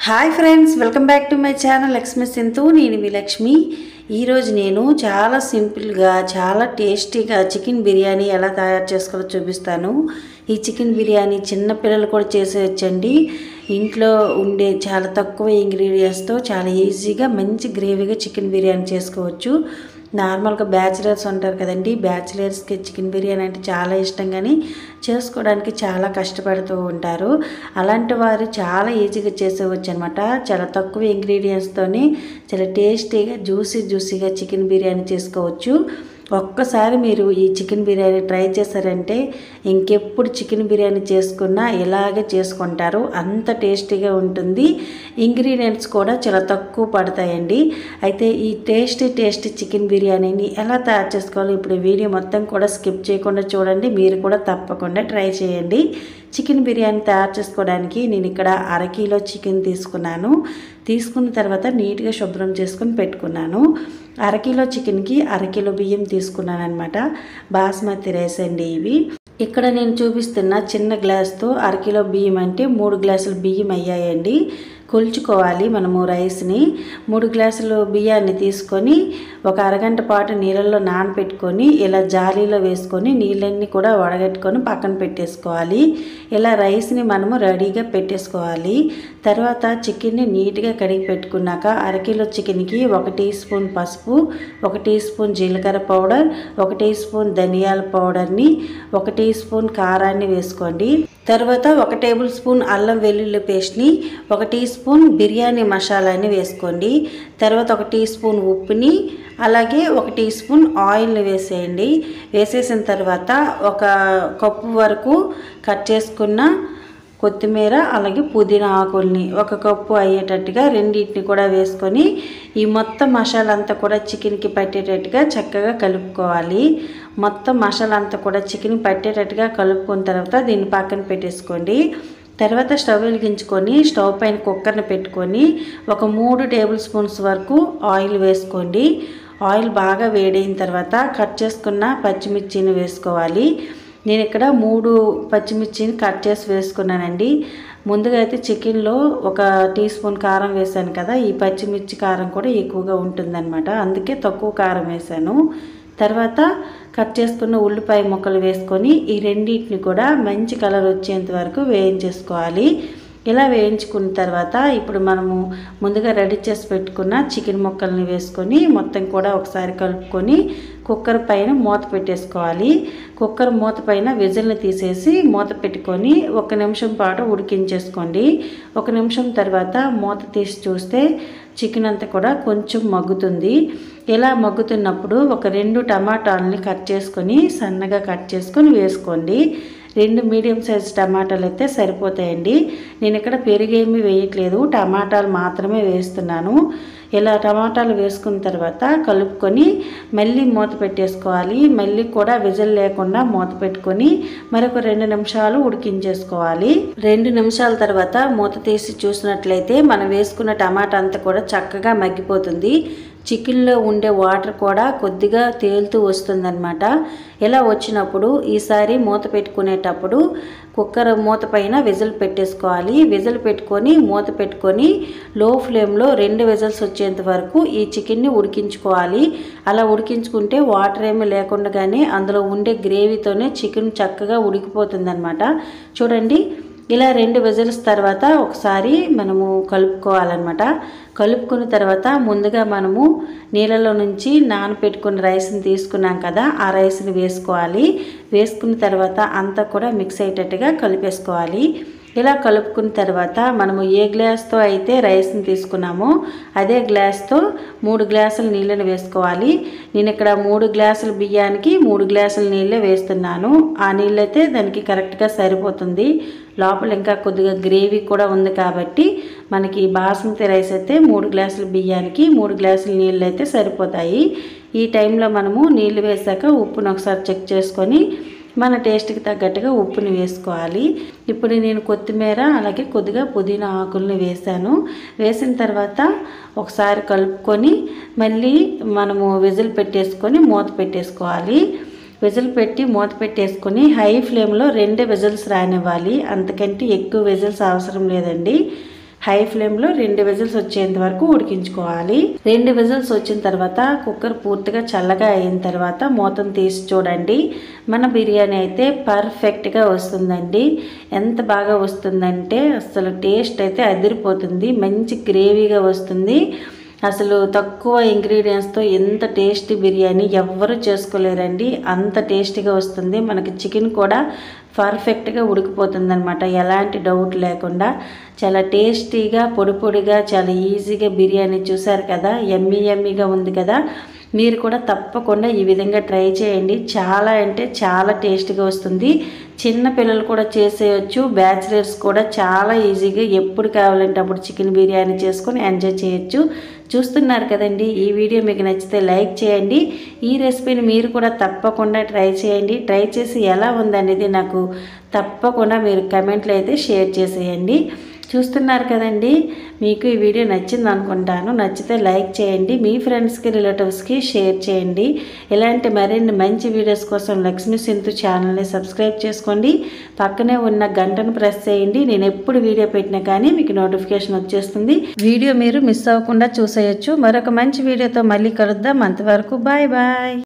hi friends welcome back to my channel Lakshmi Sinthu నేను మీ లక్ష్మి ఈరోజు నేను చాలా సింపుల్గా చాలా టేస్టీగా చికెన్ బిర్యానీ ఎలా తయారు చేసుకోవాలో చూపిస్తాను ఈ చికెన్ బిర్యానీ చిన్న పిల్లలు కూడా చేసేయచ్చండి ఇంట్లో ఉండే చాలా తక్కువ ఇంగ్రీడియంట్స్తో చాలా ఈజీగా మంచి గ్రేవీగా చికెన్ బిర్యానీ చేసుకోవచ్చు నార్మల్గా బ్యాచిలర్స్ ఉంటారు కదండి బ్యాచిలర్స్కి చికెన్ బిర్యానీ అంటే చాలా ఇష్టం కానీ చేసుకోవడానికి చాలా కష్టపడుతూ ఉంటారు అలాంటి వారు చాలా ఈజీగా చేసేవచ్చు అనమాట చాలా తక్కువ ఇంగ్రీడియంట్స్తోని చాలా టేస్టీగా జ్యూసీ జ్యూసీగా చికెన్ బిర్యానీ చేసుకోవచ్చు ఒక్కసారి మీరు ఈ చికెన్ బిర్యానీ ట్రై చేశారంటే ఇంకెప్పుడు చికెన్ బిర్యానీ చేసుకున్నా ఇలాగే చేసుకుంటారు అంత టేస్టీగా ఉంటుంది ఇంగ్రీడియంట్స్ కూడా చాలా తక్కువ పడతాయండి అయితే ఈ టేస్టీ టేస్టీ చికెన్ బిర్యానీని ఎలా తయారు చేసుకోవాలో ఇప్పుడు ఈ వీడియో మొత్తం కూడా స్కిప్ చేయకుండా చూడండి మీరు కూడా తప్పకుండా ట్రై చేయండి చికెన్ బిర్యానీ తయారు చేసుకోవడానికి నేను ఇక్కడ అరకిలో చికెన్ తీసుకున్నాను తీసుకున్న తర్వాత నీట్గా శుభ్రం చేసుకొని పెట్టుకున్నాను అరకిలో చికెన్కి అరకిలో బియ్యం తీసుకున్నాను అనమాట బాస్మతి రైస్ అండి ఇవి ఇక్కడ నేను చూపిస్తున్న చిన్న గ్లాస్తో అరకిలో బియ్యం అంటే మూడు గ్లాసులు బియ్యం అయ్యాయండి కొలుచుకోవాలి మనము రైస్ని మూడు గ్లాసులు బియ్యాన్ని తీసుకొని ఒక అరగంట పాటు నీళ్ళల్లో నానబెట్టుకొని ఇలా జాలీలో వేసుకొని నీళ్ళన్నీ కూడా వడగట్టుకొని పక్కన పెట్టేసుకోవాలి ఇలా రైస్ని మనము రెడీగా పెట్టేసుకోవాలి తర్వాత చికెన్ని నీట్గా కడిగి పెట్టుకున్నాక అరకిలో చికెన్కి ఒక టీ స్పూన్ పసుపు ఒక టీ స్పూన్ జీలకర్ర పౌడర్ ఒక టీ స్పూన్ ధనియాల పౌడర్ని ఒక టీ స్పూన్ కారాన్ని వేసుకోండి తర్వాత ఒక టేబుల్ స్పూన్ అల్లం వెల్లుల్లి పేస్ట్ని ఒక టీ స్పూన్ బిర్యానీ మసాలాని వేసుకోండి తర్వాత ఒక టీ స్పూన్ ఉప్పుని అలాగే ఒక టీ స్పూన్ ఆయిల్ని వేసేయండి వేసేసిన తర్వాత ఒక కప్పు వరకు కట్ చేసుకున్న కొత్తిమీర అలాగే పుదీనా ఆకుల్ని ఒక కప్పు అయ్యేటట్టుగా రెండింటిని కూడా వేసుకొని ఈ మొత్తం మసాలా అంతా కూడా చికెన్కి పట్టేటట్టుగా చక్కగా కలుపుకోవాలి మొత్తం మసాలా అంతా కూడా చికెన్ పట్టేటట్టుగా కలుపుకున్న తర్వాత దీన్ని పక్కన పెట్టేసుకోండి తర్వాత స్టవ్ వెలిగించుకొని స్టవ్ పైన కుక్కర్ని పెట్టుకొని ఒక మూడు టేబుల్ స్పూన్స్ వరకు ఆయిల్ వేసుకోండి ఆయిల్ బాగా వేడైన తర్వాత కట్ చేసుకున్న పచ్చిమిర్చిని వేసుకోవాలి నేను ఇక్కడ మూడు పచ్చిమిర్చిని కట్ చేసి వేసుకున్నానండి ముందుగా అయితే చికెన్లో ఒక టీ స్పూన్ కారం వేసాను కదా ఈ పచ్చిమిర్చి కారం కూడా ఎక్కువగా ఉంటుందన్నమాట అందుకే తక్కువ కారం వేసాను తర్వాత కట్ చేసుకున్న ఉల్లిపాయ ముక్కలు వేసుకొని ఈ రెండింటిని కూడా మంచి కలర్ వచ్చేంత వరకు వేయించేసుకోవాలి ఇలా వేయించుకున్న తర్వాత ఇప్పుడు మనము ముందుగా రెడీ చేసి పెట్టుకున్న చికెన్ ముక్కల్ని వేసుకొని మొత్తం కూడా ఒకసారి కలుపుకొని కుక్కర్ పైన మూత పెట్టేసుకోవాలి కుక్కర్ మూత పైన విజిల్ని తీసేసి మూత పెట్టుకొని ఒక నిమిషం పాటు ఉడికించేసుకోండి ఒక నిమిషం తర్వాత మూత తీసి చూస్తే చికెన్ అంతా కూడా కొంచెం మగ్గుతుంది ఇలా మగ్గుతున్నప్పుడు ఒక రెండు టమాటాలని కట్ చేసుకొని సన్నగా కట్ చేసుకొని వేసుకోండి రెండు మీడియం సైజ్ టమాటాలు అయితే సరిపోతాయండి నేను ఇక్కడ పెరుగేమీ వేయట్లేదు టమాటాలు మాత్రమే వేస్తున్నాను ఇలా టమాటాలు వేసుకున్న తర్వాత కలుపుకొని మళ్ళీ మూత పెట్టేసుకోవాలి మళ్ళీ కూడా విజిల్ లేకుండా మూత పెట్టుకొని మరొక రెండు నిమిషాలు ఉడికించేసుకోవాలి రెండు నిమిషాల తర్వాత మూత తీసి చూసినట్లయితే మనం వేసుకున్న టమాటా అంతా కూడా చక్కగా మగ్గిపోతుంది చికెన్లో ఉండే వాటర్ కూడా కొద్దిగా తేలుతూ వస్తుందన్నమాట ఇలా వచ్చినప్పుడు ఈసారి మూత పెట్టుకునేటప్పుడు కుక్కర్ మూత పైన విజిల్ పెట్టేసుకోవాలి విజిల్ పెట్టుకొని మూత పెట్టుకొని లో ఫ్లేమ్లో రెండు విజిల్స్ వచ్చేంత వరకు ఈ చికెన్ని ఉడికించుకోవాలి అలా ఉడికించుకుంటే వాటర్ ఏమీ లేకుండానే అందులో ఉండే గ్రేవీతోనే చికెన్ చక్కగా ఉడికిపోతుందన్నమాట చూడండి ఇలా రెండు విజిల్స్ తర్వాత ఒకసారి మనము కలుపుకోవాలన్నమాట కలుపుకున్న తర్వాత ముందుగా మనము నీళ్ళలో నుంచి నానపెట్టుకున్న రైస్ని తీసుకున్నాం కదా ఆ రైస్ని వేసుకోవాలి వేసుకున్న తర్వాత అంతా కూడా మిక్స్ అయ్యేటట్టుగా కలిపేసుకోవాలి ఇలా కలుపుకున్న తర్వాత మనము ఏ గ్లాస్తో అయితే రైస్ని తీసుకున్నామో అదే గ్లాస్తో మూడు గ్లాసుల నీళ్ళని వేసుకోవాలి నేను ఇక్కడ మూడు గ్లాసుల బియ్యానికి మూడు గ్లాసుల నీళ్ళే వేస్తున్నాను ఆ నీళ్ళైతే దానికి కరెక్ట్గా సరిపోతుంది లోపల ఇంకా కొద్దిగా గ్రేవీ కూడా ఉంది కాబట్టి మనకి బాస్మతి రైస్ అయితే మూడు గ్లాసుల బియ్యానికి మూడు గ్లాసుల నీళ్ళు అయితే సరిపోతాయి ఈ టైంలో మనము నీళ్ళు వేసాక ఉప్పును ఒకసారి చెక్ చేసుకొని మన టేస్ట్కి తగ్గట్టుగా ఉప్పుని వేసుకోవాలి ఇప్పుడు నేను కొత్తిమీర అలాగే కొద్దిగా పుదీనా ఆకుల్ని వేసాను వేసిన తర్వాత ఒకసారి కలుపుకొని మళ్ళీ మనము విజిల్ పెట్టేసుకొని మూత పెట్టేసుకోవాలి విజిల్ పెట్టి మూత పెట్టేసుకొని హై ఫ్లేమ్లో రెండే విజిల్స్ రానివ్వాలి అంతకంటే ఎక్కువ విజిల్స్ అవసరం లేదండి హై ఫ్లేమ్లో రెండు విజిల్స్ వచ్చేంత వరకు ఉడికించుకోవాలి రెండు విజిల్స్ వచ్చిన తర్వాత కుక్కర్ పూర్తిగా చల్లగా అయిన తర్వాత మూతను తీసి చూడండి మన బిర్యానీ అయితే పర్ఫెక్ట్గా వస్తుందండి ఎంత బాగా వస్తుందంటే అసలు టేస్ట్ అయితే అదిరిపోతుంది మంచి గ్రేవీగా వస్తుంది అసలు తక్కువ ఇంగ్రీడియంట్స్తో ఎంత టేస్టీ బిర్యానీ ఎవ్వరు చేసుకోలేరండి అంత టేస్టీగా వస్తుంది మనకి చికెన్ కూడా పర్ఫెక్ట్గా ఉడికిపోతుంది అనమాట ఎలాంటి డౌట్ లేకుండా చాలా టేస్టీగా పొడి పొడిగా చాలా ఈజీగా బిర్యానీ చూసారు కదా ఎమ్మీ ఎమ్మీగా ఉంది కదా మీరు కూడా తప్పకుండా ఈ విధంగా ట్రై చేయండి చాలా అంటే చాలా టేస్టీగా వస్తుంది చిన్న పిల్లలు కూడా చేసేయచ్చు బ్యాచిలర్స్ కూడా చాలా ఈజీగా ఎప్పుడు కావాలంటే అప్పుడు చికెన్ బిర్యానీ చేసుకొని ఎంజాయ్ చేయొచ్చు చూస్తున్నారు కదండి ఈ వీడియో మీకు నచ్చితే లైక్ చేయండి ఈ రెసిపీని మీరు కూడా తప్పకుండా ట్రై చేయండి ట్రై చేసి ఎలా ఉందనేది నాకు తప్పకుండా మీరు కమెంట్లో అయితే షేర్ చేసేయండి చూస్తున్నారు కదండి మీకు ఈ వీడియో నచ్చింది అనుకుంటాను నచ్చితే లైక్ చేయండి మీ ఫ్రెండ్స్కి రిలేటివ్స్కి షేర్ చేయండి ఇలాంటి మరిన్ని మంచి వీడియోస్ కోసం లక్ష్మీ సింధు ఛానల్ని సబ్స్క్రైబ్ చేసుకోండి పక్కనే ఉన్న గంటను ప్రెస్ చేయండి నేను ఎప్పుడు వీడియో పెట్టినా కానీ మీకు నోటిఫికేషన్ వచ్చేస్తుంది వీడియో మీరు మిస్ అవ్వకుండా చూసేయచ్చు మరొక మంచి వీడియోతో మళ్ళీ కలుద్దాం అంతవరకు బాయ్ బాయ్